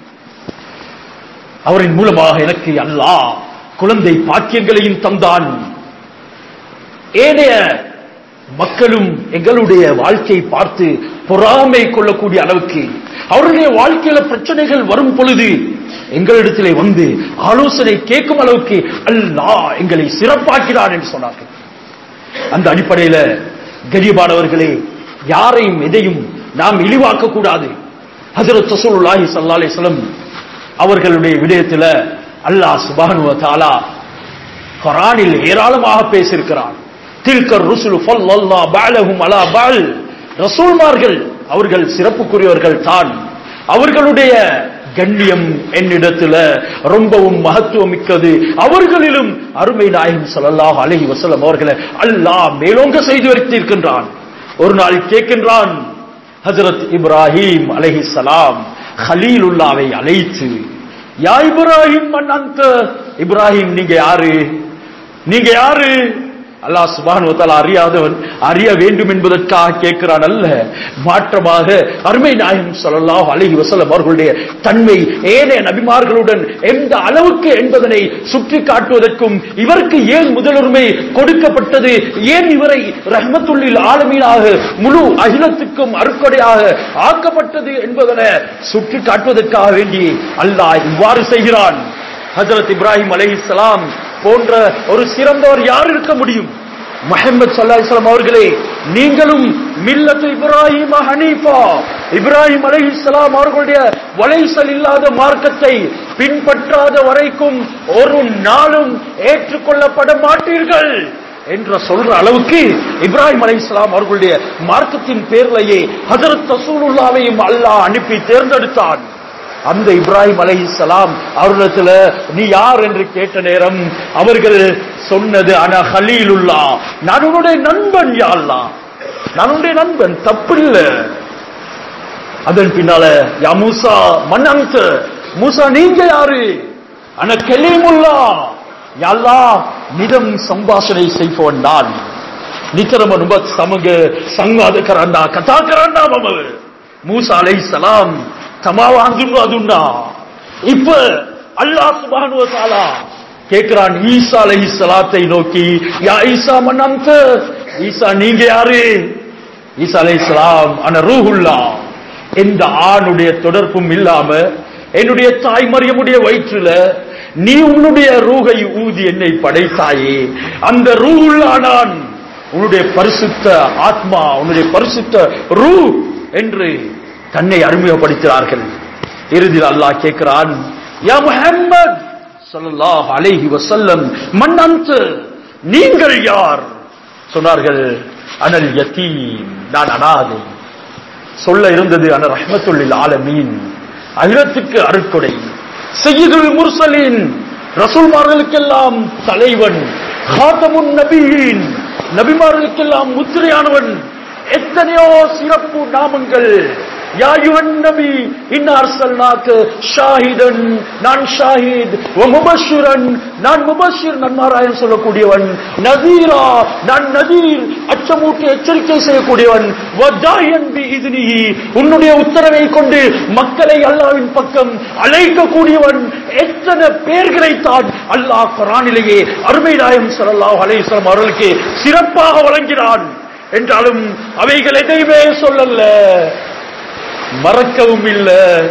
அவரின் மூலமாக எனக்கு அல்லாஹ் குழந்தை பாக்கியங்களையும் தந்தான் ஏனைய மக்களும் எங்களுடைய வாழ்க்கையை பார்த்து பொறாமை கொள்ளக்கூடிய அளவுக்கு அவருடைய வாழ்க்கையில பிரச்சனைகள் வரும் பொழுது எங்களிடத்திலே வந்து ஆலோசனை கேட்கும் அளவுக்கு அல்லாஹ் எங்களை சிறப்பாக்கிறார் என்று சொன்னார்கள் அந்த அடிப்படையில கரிபானவர்களே யாரையும் எதையும் நாம் இழிவாக்க கூடாது ஹசரத் ரசூலுல்லாஹி ஸல்லல்லாஹு அலைஹி வஸல்லம் அவர்களுடைய விடயத்துல அல்லாஹ் சுப்ஹானஹு வ தஆலா குர்ஆனில் ஏராளமாக பேசியிருக்கிறான் தில்கர் ருசுலு ஃபல்லல்லா பஅலஹும் அலா பஅல் ரசூல்மார்கள் அவர்கள் சிறப்புக்குரியவர்கள் தான் அவர்களுடைய கண்ணியம் என்னிடத்துல ரொம்பவும் மகத்துவம் மிக்கது அவர்களிலும் அருமை நாயகம் ஸல்லல்லாஹு அலைஹி வஸல்லம் அவர்களை அல்லாஹ் மேலோங்க செய்து வைத்திருக்கின்றான் ஒரு நாள் கேட்கின்றான் ஹஜரத் இப்ராஹிம் அலைஹிஸ்ஸலாம் ஹலீலுல்லாவை அழைத்து யா இப்ராஹிம் மன் அந்த இப்ராஹிம் நீங்க யாரு நீங்க யாரு அல்லாஹ் சுபான் அறியாதவன் அறிய வேண்டும் என்பதற்காக கேட்கிறான் அல்ல மாற்றமாக அருமை நாயகம் ஸல்லல்லாஹு அலைஹி வஸல்லம் அவர்களுடைய தன்மை ஏனைய நபிமார்களுடன் எந்த அளவுக்கு என்பதனை சுற்றி காட்டுவதற்கும் இவருக்கு ஏன் முதலுரிமை கொடுக்கப்பட்டது ஏன் இவரை ரஹ்மத்துல்லில் ஆலமீனாக முழு அகிலத்துக்கும் அருக்கொடையாக ஆக்கப்பட்டது என்பதனை சுற்றி காட்டுவதற்காக வேண்டி அல்லாஹ் இவ்வாறு செய்கிறான் ஹஜரத் இப்ராஹிம் அலைஹிஸ்ஸலாம் போன்ற ஒரு சிறந்தவர் யார் இருக்க முடியும் முஹம்மது சல்லாஹம் அவர்களே நீங்களும் மில்லத்து இப்ராஹிம் ஹனீஃபா இப்ராஹிம் அலைஹிஸ்ஸலாம் அவர்களுடைய வளைசல் இல்லாத மார்க்கத்தை பின்பற்றாத வரைக்கும் ஒரு நாளும் ஏற்றுக்கொள்ளப்பட மாட்டீர்கள் என்ற சொல்ற அளவுக்கு இப்ராஹிம் அலைஹிஸ்ஸலாம் அவர்களுடைய மார்க்கத்தின் பேர்லையே ஹஜரத் ரசூலுல்லாவையும் அல்லாஹ் அனுப்பி தேர்ந்தெடுத்தான் அந்த இப்ராஹிம் அலைஹிஸ்ஸலாம் அவர்களிடத்துல நீ யார் என்று கேட்ட நேரம் அவர்கள் சொன்னது அன ஹலீலுல்லா நான் உன்னுடைய நண்பன் யா அல்லாஹ் நான் உன்னுடைய நண்பன் தப்பில்ல அதன் பின்னால யா மூசா மன் அந்த மூசா நீங்க யாரு அன கலீமுல்லா யா அல்லாஹ் நிதம் ಸಂಭಾಷಣೆ செய்பவன் நான் நிතරම නුඹත් සමග සංවාද කරන්න කතා කරන්න මම மூசா அலைஹிஸ்ஸலாம் தமாவ ஹந்துல்லா துன்னா இப்ப அல்லாஹ் சுப்ஹானஹு வ தஆலா கேக்குறான் ஈசா அலைஹிஸ்ஸலாத்தை நோக்கி யா ஈசா மன் அந்த ஈசா நீங்க யாரு ஈசா அலைஹிஸ்ஸலாம் அன ரூஹுல்லா எந்த ஆணுடைய தொடர்பும் இல்லாம என்னுடைய தாய் மரியமுடைய வயிற்றுல நீ உன்னுடைய ரூகை ஊதி என்னை படைத்தாயே அந்த ரூஹுல்லா நான் உன்னுடைய பரிசுத்த ஆத்மா உன்னுடைய பரிசுத்த ரூ என்று தன்னை அறிமுகப்படுத்துகிறார்கள் இறுதியில் அல்லாஹ் கேட்கிறான் யா முஹம்மத் ஸல்லல்லாஹு அலைஹி வஸல்லம் மன் அன்த நீங்கள் யார் சொன்னார்கள் அனல் யதீம் நான் அனாதை சொல்ல இருந்தது அன ரஹ்மத்துல்லில் ஆலமீன் அகிலத்துக்கு அருட்கொடை செய்யுதுல் முர்சலின் ரசூல்மார்களுக்கெல்லாம் தலைவன் காத்தமுன் நபியின் நபிமார்களுக்கெல்லாம் முத்திரையானவன் எத்தனையோ சிறப்பு நாமங்கள் யாயுவன் நபி இன்னார்சல்னாக்கு ஷாஹிதன் நான் ஷாஹித் முபஷிரன் நான் முபஷிர் நன்மாராயம் சொல்லக்கூடியவன் நதீரா நான் நதீர் அச்சமூட்டி எச்சரிக்கை செய்யக்கூடியவன் வஜாயன் பி இதுனிஹி உன்னுடைய உத்தரவை கொண்டு மக்களை அல்லாவின் பக்கம் அழைக்கக்கூடியவன் எத்தனை பேர்களை தான் அல்லாஹ் குரானிலேயே அருமை நாயம் ஸல்லல்லாஹு அலைஹி வஸல்லம் அவர்களுக்கு சிறப்பாக வழங்கினான் என்றாலும் அவைகள் எதையுமே சொல்லல மறக்கவும் இல்ல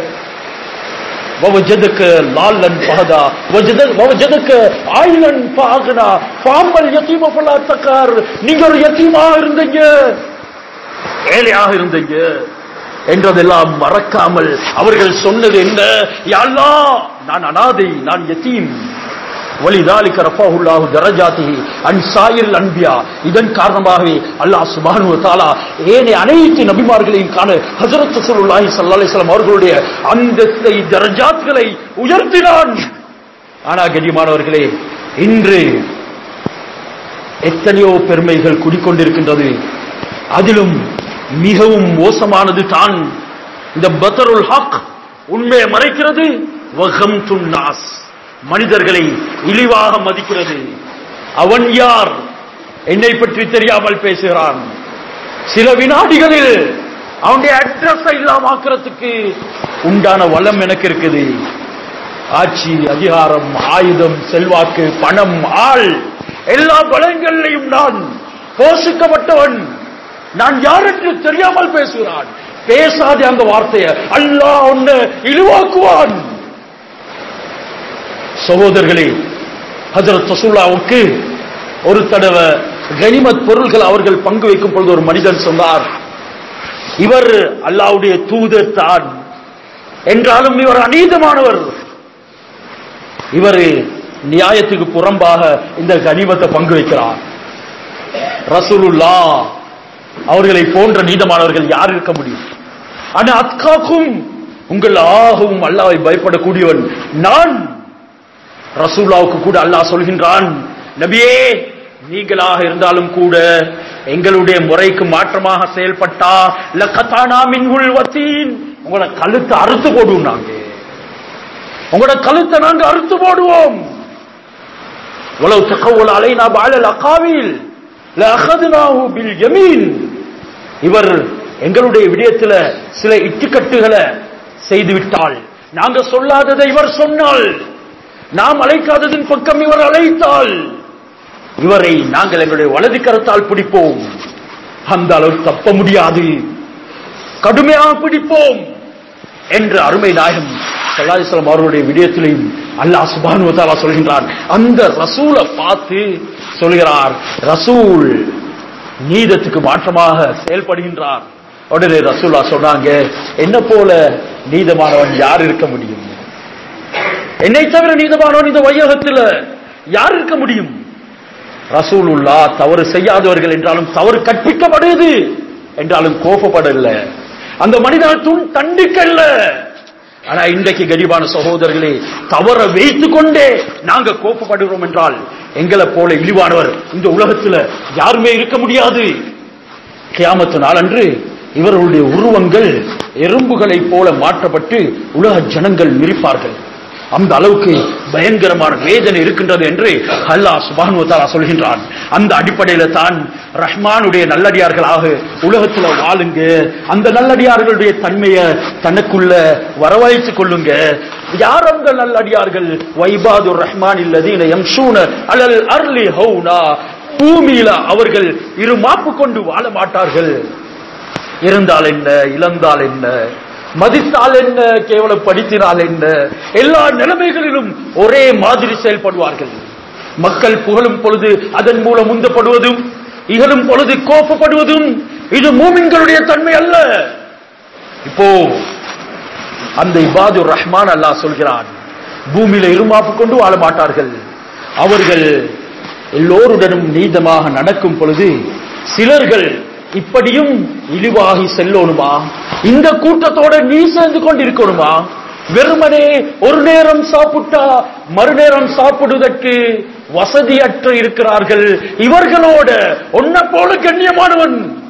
ووجدك لالا فهدى وجدك ووجدك عائلا فاغنى فاما اليتيم فلا تقهر நீங்க ஒரு யத்தீமா இருந்தீங்க ஏழையாக இருந்தீங்க என்றதெல்லாம் மறக்காமல் அவர்கள் சொன்னது என்ன யா அல்லாஹ் நான் அனாதை நான் யத்தீம் வலிதாலிக்க ரஃபாஹுல்லாஹு தரஜாத்திஹி அன் சாயிரில் அன்பியா இதன் காரணமாகவே அல்லாஹ் சுப்ஹானஹு வ தஆலா ஏனைய அனைத்து நபிமார்களையும் காண ஹஜரத் ரசூலுல்லாஹி ஸல்லல்லாஹு அலைஹி வஸல்லம் அவர்களுடைய அந்தஸ்தை தரஜாத்களை உயர்த்தினான் ஆனா கண்ணியமானவர்களே இன்று எத்தனையோ பெருமைகள் குடிக்கொண்டிருக்கின்றது அதிலும் மிகவும் மோசமானது தான் இந்த பத்தருல் ஹக் உண்மையை மறைக்கிறது வகம் துன்னாஸ் மனிதர்களை இழிவாக மதிக்கிறது அவன் யார் என்னை பற்றி தெரியாமல் பேசுகிறான் சில வினாடிகளில் அவனுடைய அட்ரஸ் இல்லாம ஆக்கிறதுக்கு உண்டான வளம் எனக்கு இருக்குது ஆட்சி அதிகாரம் ஆயுதம் செல்வாக்கு பணம் ஆள் எல்லா பலங்களையும் நான் போஷிக்கப்பட்டவன் நான் யார் என்று தெரியாமல் பேசுகிறான் பேசாதே அந்த வார்த்தையை அல்லாஹ் உன்னை இழிவாக்குவான் சகோதரர்களே ஹஜரத் ரசூல்லாவுக்கு ஒரு தடவை கனிமத் பொருள்கள் அவர்கள் பங்கு வைக்கும் பொழுது ஒரு மனிதன் சொன்னார் இவர் அல்லாவுடைய தூதர் தான் என்றாலும் இவர் அநீதமானவர் இவர் நியாயத்துக்கு புறம்பாக இந்த கனிமத்தை பங்கு வைக்கிறார் ரசூலுல்லா அவர்களை போன்ற நீதமானவர்கள் யார் இருக்க முடியும் ஆனா அத்காக்கும் உங்கள் ஆகவும் அல்லாவை பயப்படக்கூடியவன் நான் ரசூலாவுக்கு கூட அல்லாஹ் சொல்கின்றான் நபியே நீங்களாக இருந்தாலும் கூட எங்களுடைய முறைக்கு மாற்றமாக செயல்பட்டா லக்கத்தானா மின்குள் வத்தீன் உங்களோட கழுத்தை அறுத்து போடுவோம் நாங்க உங்களோட கழுத்தை நாங்க அறுத்து போடுவோம் உலவு தகவல் அலைனா பாலல் அகாவில் லஅخذناه باليمين இவர் எங்களுடைய விடயத்துல சில இட்டுக்கட்டுகளை செய்து விட்டால் நாங்க சொல்லாததை இவர் சொன்னால் நாம் அழைக்காததின் பக்கம் இவர் அழைத்தால் இவரை நாங்கள் எங்களுடைய வலது கரத்தால் பிடிப்போம் அந்த அளவு தப்ப முடியாது கடுமையாக பிடிப்போம் என்று அருமை நாயகம் சல்லாஹிஸ்லாம் அவர்களுடைய விடயத்திலையும் அல்லாஹ் சுபானு தாலா சொல்கின்றான் அந்த ரசூலை பார்த்து சொல்கிறார் ரசூல் நீதத்துக்கு மாற்றமாக செயல்படுகின்றார் உடனே ரசூலா சொன்னாங்க என்ன போல நீதமானவன் யார் இருக்க முடியும் என்னை தவிர நீதமானவன் இந்த வையகத்தில் யார் இருக்க முடியும் ரசூலுல்லா தவறு செய்யாதவர்கள் என்றாலும் தவறு கற்பிக்கப்படுது என்றாலும் கோபப்படல அந்த மனிதன் துண் தண்டிக்கல்ல ஆனா இன்றைக்கு கரிபான சகோதரர்களே தவற வைத்துக் கொண்டே நாங்க கோபப்படுகிறோம் என்றால் எங்களை போல இழிவானவர் இந்த உலகத்துல யாருமே இருக்க முடியாது கியாமத்து நாளன்று இவர்களுடைய உருவங்கள் எறும்புகளைப் போல மாற்றப்பட்டு உலக ஜனங்கள் மிரிப்பார்கள் அந்த அளவுக்கு பயங்கரமான வேதனை இருக்கின்றது என்று அல்லாஹ் சுபானு தாலா சொல்கின்றான் அந்த அடிப்படையில தான் ரஹ்மானுடைய நல்லடியார்களாக உலகத்துல வாழுங்க அந்த நல்லடியார்களுடைய தன்மையை தனக்குள்ள வரவழைத்துக் கொள்ளுங்க யார் அந்த நல்லடியார்கள் வைபாது ரஹ்மான் இல்லதீன யம்ஷூன அலல் அர்லி ஹவுனா பூமியில அவர்கள் இரு மாப்பு கொண்டு வாழ மாட்டார்கள் இருந்தால் என்ன இழந்தால் என்ன மதித்தால் என்ன கேவலப்படுத்தினால் என்ன எல்லா நிலைமைகளிலும் ஒரே மாதிரி செயல்படுவார்கள் மக்கள் புகழும் பொழுது அதன் மூலம் உந்தப்படுவதும் இகழும் பொழுது கோப்பப்படுவதும் இது மூமின்களுடைய தன்மை அல்ல இப்போ அந்த இபாது ரஹ்மான் அல்லாஹ் சொல்கிறான் பூமியில இருமாப்பு கொண்டு வாழ மாட்டார்கள் அவர்கள் எல்லோருடனும் நீதமாக நடக்கும் பொழுது சிலர்கள் இப்படியும் இழிவாகி செல்லணுமா இந்த கூட்டத்தோட நீ சேர்ந்து கொண்டிருக்கணுமா வெறுமனே ஒரு நேரம் சாப்பிட்டா மறுநேரம் சாப்பிடுவதற்கு வசதியற்ற இருக்கிறார்கள் இவர்களோட ஒன்ன போல கண்ணியமானவன்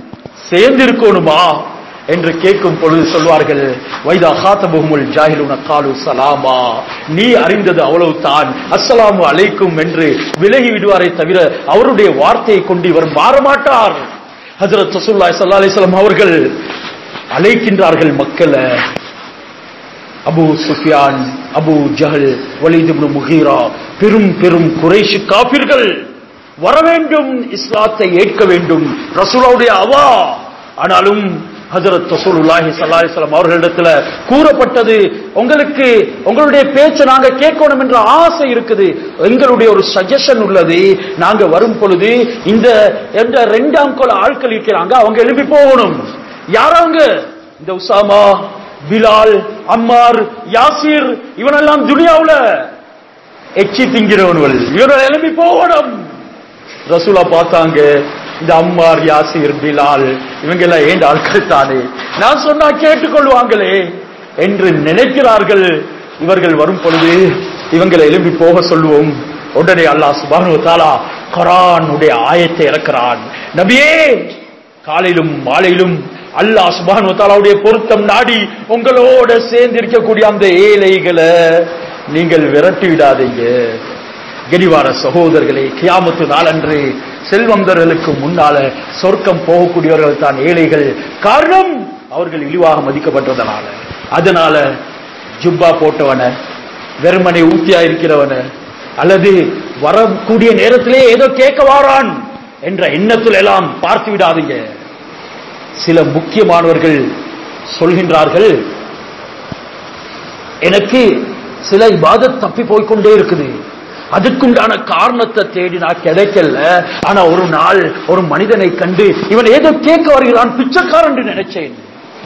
சேர்ந்திருக்கணுமா என்று கேட்கும் பொழுது சொல்வார்கள் வைதா ஹாத்தபுகுமுல் ஜாஹிலுன காலு சலாமா நீ அறிந்தது அவ்வளவுதான் அஸ்ஸலாமு அலைக்கும் என்று விலகி விடுவாரே தவிர அவருடைய வார்த்தையை கொண்டு இவர் மாறமாட்டார் ஹஜரத் ரசூலுல்லாஹி ஸல்லல்லாஹு அலைஹி வஸல்லம் அவர்கள் அழைக்கின்றார்கள் மக்களை Abu Sufyan Abu Jahl Walid ibn Mughira பெரும் பெரும் குறைஷி காபிர்கள் வர வேண்டும் இஸ்லாத்தை ஏற்க வேண்டும் ரசூலுடைய அவா ஆனாலும் ஹஜரத் ரசூலுல்லாஹி ஸல்லல்லாஹு அலைஹி வஸல்லம் அவர்களிடத்துல கூறப்பட்டது உங்களுக்கு உங்களுடைய பேச்சை நாங்க கேட்கணும் என்ற ஆசை இருக்குது எங்களுடைய ஒரு சஜஷன் உள்ளது நாங்க வரும் பொழுது இந்த என்ற ரெண்டாம் கோல ஆட்கள் இருக்கிறாங்க அவங்க எழுப்பி போகணும் யாராங்க இந்த உசாமா பிலால் அம்மார் யாசிர் இவனெல்லாம் துனியாவுல எச்சி திங்கிறவன்கள் இவர்கள் எழுப்பி போகணும் ரசூலா பார்த்தாங்க இந்த அம்மார் யாசிர் பிலால் இவங்க எல்லாம் ஏண்ட ஆட்கள் தானே நான் சொன்னா கேட்டுக்கொள்வாங்களே என்று நினைக்கிறார்கள் இவர்கள் வரும் பொழுது இவங்களை எழுப்பி போக சொல்லுவோம் உடனே அல்லாஹ் சுபானு தாலா குரானுடைய ஆயத்தை இறக்கிறான் நபியே காலையிலும் மாலையிலும் அல்லாஹ் சுபானு தாலாவுடைய பொருத்தம் நாடி உங்களோட சேர்ந்து இருக்கக்கூடிய அந்த ஏழைகளை நீங்கள் விரட்டி விடாதீங்க கெடிவார சகோதரர்களே கியாமத்து நாளன்று செல்வந்தர்களுக்கு முன்னால சொர்க்கம் போகக்கூடியவர்கள் தான் ஏழைகள் காரணம் அவர்கள் இழிவாக மதிக்கப்பட்டதனால அதனால ஜுப்பா போட்டவன வெறுமனை ஊத்தியா இருக்கிறவன அல்லது வரக்கூடிய நேரத்திலே ஏதோ கேட்க வாரான் என்ற எண்ணத்தில் எல்லாம் பார்த்து விடாதீங்க சில முக்கியமானவர்கள் சொல்கின்றார்கள் எனக்கு சில இபாதத் தப்பி போய்க்கொண்டே இருக்குது அதுக்குண்டான காரணத்தை தேடி நான் கிடைக்கல ஆனா ஒரு நாள் ஒரு மனிதனை கண்டு இவன் ஏதோ கேட்க வருகிறான் பிச்சைக்காரன் என்று நினைச்சேன்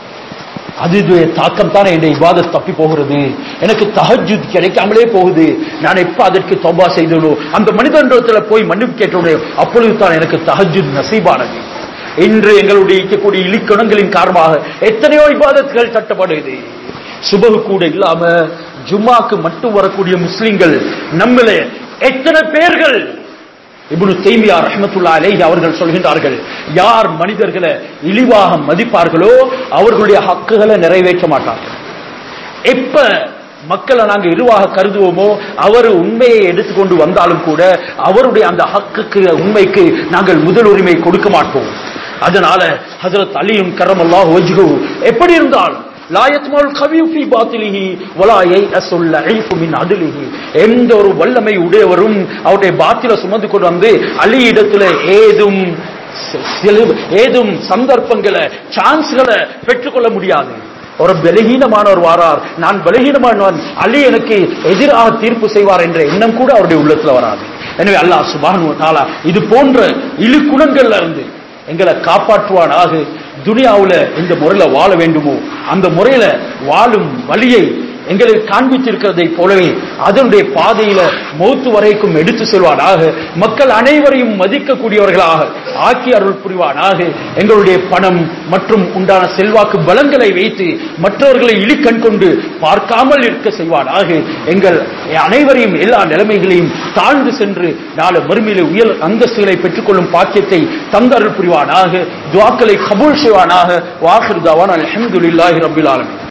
அது தாக்கம் தான் என்னுடைய இபாதத் தப்பி போகிறது எனக்கு தஹஜுத் கிடைக்காமலே போகுது நான் எப்ப அதற்கு தொபா செய்தனோ அந்த மனிதன்றத்துல போய் மன்னிப்பு கேட்டோனே அப்பொழுது தான் எனக்கு தஹஜுத் நசீபானது இன்று எங்களுடைய இருக்கக்கூடிய இலிக்கணங்களின் காரணமாக எத்தனையோ இபாதத்துகள் தட்டப்படுது சுபகு கூட இல்லாம ஜும்மாக்கு மட்டும் வரக்கூடிய முஸ்லிம்கள் நம்மள எத்தனை பேர்கள் இப்னு தைமியா ரஹ்மத்துல்லா அலைஹி அவர்கள் சொல்கின்றார்கள் யார் மனிதர்களை இழிவாக மதிப்பார்களோ அவர்களுடைய ஹக்குகளை நிறைவேற்ற மாட்டார்கள் எப்ப மக்களை நாங்க இழிவாக கருதுவோமோ அவர் உண்மையை எடுத்துக்கொண்டு வந்தாலும் கூட அவருடைய அந்த ஹக்குக்கு உண்மைக்கு நாங்கள் முதல் உரிமை கொடுக்க மாட்டோம் அதனால ஹஜரத் அலியும் கரமல்லாஹ் வஜ்ஹு எப்படி இருந்தாலும் லாயத்மால் கவியு ஃபி பாத்திலிஹி வலா யைஅசுல் இல்ஃபு மின் அத்லிஹி எந்த ஒரு வல்லமை உடையவரும் அவருடைய பாத்தில சுமந்து கொண்டு வந்து அலி இடத்துல ஏதும் சில- ஏதும் சந்தர்ப்பங்களை சான்ஸ்களை பெற்றுக்கொள்ள முடியாது ஒரு பலகீனமானவர் வாரார் நான் பலகீனமானவன் அலி எனக்கு எதிராக தீர்ப்பு செய்வார் என்ற எண்ணம் கூட அவருடைய உள்ளத்துல வராது எனவே அல்லாஹ் சுபானு தாலா இது போன்ற இழு குணங்கள்ல இருந்து எங்களை காப்பாற்றுவானாக துனியாவுல எந்த முறையில வாழ வேண்டுமோ அந்த முறையில வாழும் வழியை எங்களுக்கு காண்பித்திருக்கிறதை போலவே அதனுடைய பாதையில மௌத்து வரைக்கும் எடுத்து செல்வானாக மக்கள் அனைவரையும் மதிக்கக்கூடியவர்களாக ஆக்கி அருள் புரிவானாக எங்களுடைய பணம் மற்றும் உண்டான செல்வாக்கு பலங்களை வைத்து மற்றவர்களை இழிக்கண் கொண்டு பார்க்காமல் இருக்க செய்வானாக எங்கள் அனைவரையும் எல்லா நிலைமைகளையும் தாழ்ந்து சென்று நாளை மறுமையிலே உயர் அந்தஸ்துகளை பெற்றுக்கொள்ளும் பாக்கியத்தை தந்தருள் புரிவானாக துவாக்களை கபூல் செய்வானாக வாஹிர் தவான் அல்ஹம்துலில்லாஹி ரப்பில் ஆலமீன்